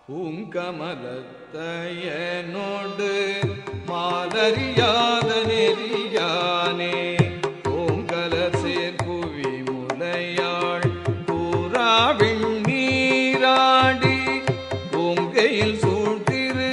பூங்கமலத்தையனோடு மாலறியாத நெறியானே பூங்கல சேர்புவி முலையாள் பூராவின் நீராடி பூங்கையில் சூழ்திரு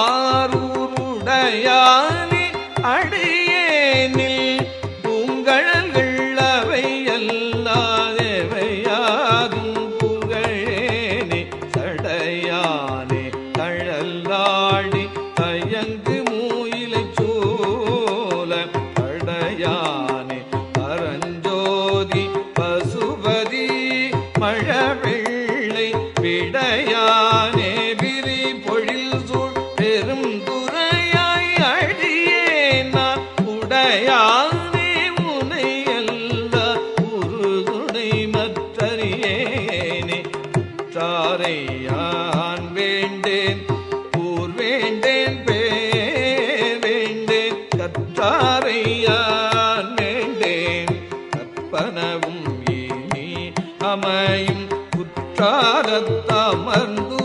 ஆரூருடையானே அடியேனில் பூங்கழல்கள் அவை அல்லாதவையாகும் புகழேனே சடையானே தழல்லாடி தயங்கு மூயிலை சூல படையானே பரஞ்சோதி பசுபதி மழவெள்ளை விடையானே விரி பொழில் சூழ் பெரும் துறையாய் அடியேனான் உடையானே உனை அல்ல உருதுணை மற்றறியேனே சாரையான் வேண்டேன் ஊர் வேண்டேன் பேர் வேண்டேன் கற்றாரையான் வேண்டேன் கற்பனவும் இனி அமையும்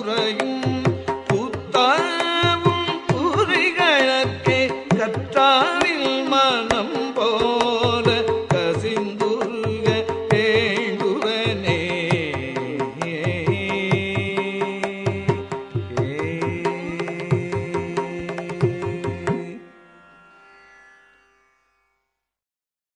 குற்றாலத்தமர்ந்துரையும் கூத்தாவும் குறிகளற்கே கற்றார்